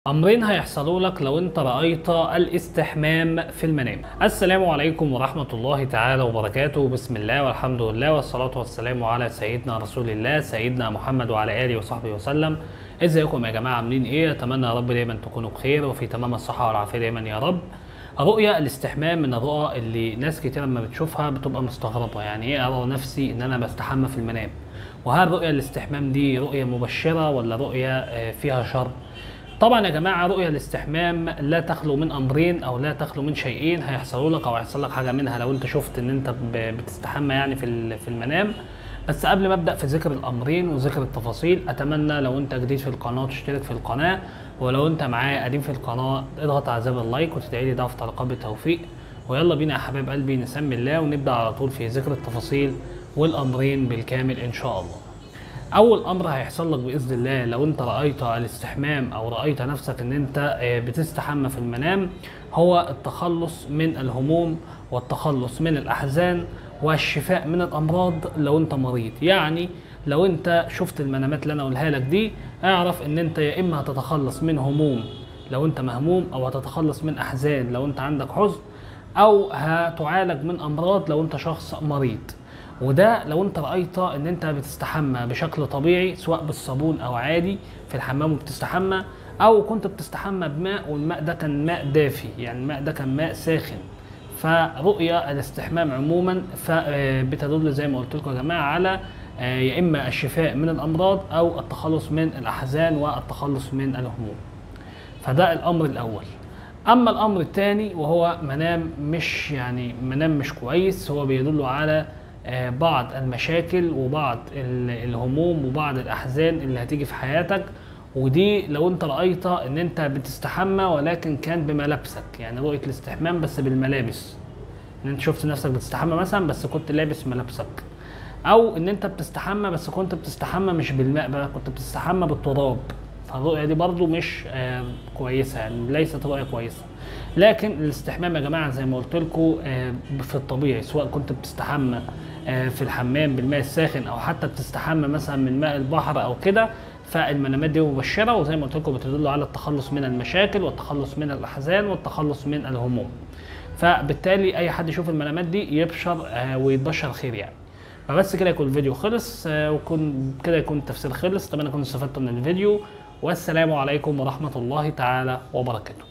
امرين هيحصلوا لك لو انت رايت الاستحمام في المنام السلام عليكم ورحمه الله تعالى وبركاته بسم الله والحمد لله والصلاه والسلام على سيدنا رسول الله سيدنا محمد وعلى اله وصحبه وسلم ازيكم يا جماعه عاملين ايه اتمنى يا رب دايما تكونوا بخير وفي تمام الصحه والعافيه دايما يا رب رؤيا الاستحمام من الرؤى اللي ناس كتير لما بتشوفها بتبقى مستغربه يعني ايه ارى نفسي ان انا بستحمى في المنام وهل رؤيا الاستحمام دي رؤيه مبشره ولا رؤيه آه، فيها شر طبعا يا جماعه رؤيا الاستحمام لا تخلو من امرين او لا تخلو من شيئين هيحصلوا لك او هيحصل لك حاجه منها لو انت شفت ان انت ب- بتستحمى يعني في ال- في المنام بس قبل ما ابدا في ذكر الامرين وذكر التفاصيل اتمنى لو انت جديد في القناه تشترك في القناه ولو انت معايا قديم في القناه اضغط على زر اللايك وتدعي لي ده في تعليقات بالتوفيق ويلا بينا يا حبايب قلبي نسمي الله ونبدا على طول في ذكر التفاصيل والامرين بالكامل ان شاء الله اول امر هيحصل لك باذن الله لو انت رايت الاستحمام او رايت نفسك ان انت آه، بتستحمى في المنام هو التخلص من الهموم والتخلص من الاحزان والشفاء من الامراض لو انت مريض يعني لو انت شفت المنامات اللي انا اقولها لك دي اعرف ان انت يا اما هتتخلص من هموم لو انت مهموم او هتتخلص من احزان لو انت عندك حزن او هتعالج من امراض لو انت شخص مريض وده لو انت رايت ان انت بتستحمى بشكل طبيعي سواء بالصابون او عادي في الحمام وبتستحمى او كنت بتستحمى بماء والماء ده كان ماء دافي يعني الماء ده كان ماء ساخن فرؤيا الاستحمام عموما بتدل زي ما قلت لكم يا جماعه على آه، يا اما الشفاء من الامراض او التخلص من الاحزان والتخلص من الهموم فده الامر الاول اما الامر الثاني وهو منام مش يعني منام مش كويس هو بيدل على آه، بعض المشاكل وبعض ال- الهموم وبعض الاحزان اللي هتيجي في حياتك ودي لو انت رايت ان انت بتستحمى ولكن كان بملابسك يعني رؤيه الاستحمام بس بالملابس ان انت شفت نفسك بتستحمى مثلا بس كنت لابس ملابسك او ان انت بتستحمى بس كنت بتستحمى مش بالماء بقى كنت بتستحمى بالتراب فالرؤيه دي برضو مش آه كويسه يعني ليست رؤيه كويسه لكن الاستحمام يا جماعه زي ما قلت لكم آه في الطبيعي سواء كنت بتستحمى آه في الحمام بالماء الساخن او حتى بتستحمى مثلا من ماء البحر او كده فالمنامات دي مبشره وزي ما قلت لكم بتدل على التخلص من المشاكل والتخلص من الاحزان والتخلص من الهموم فبالتالي اي حد يشوف المنامات دي يبشر آه ويتبشر خير يعني فبس كده يكون الفيديو خلص آه، وكون كده يكون التفسير خلص اتمنى كنتوا استفدتوا من الفيديو والسلام عليكم ورحمة الله تعالى وبركاته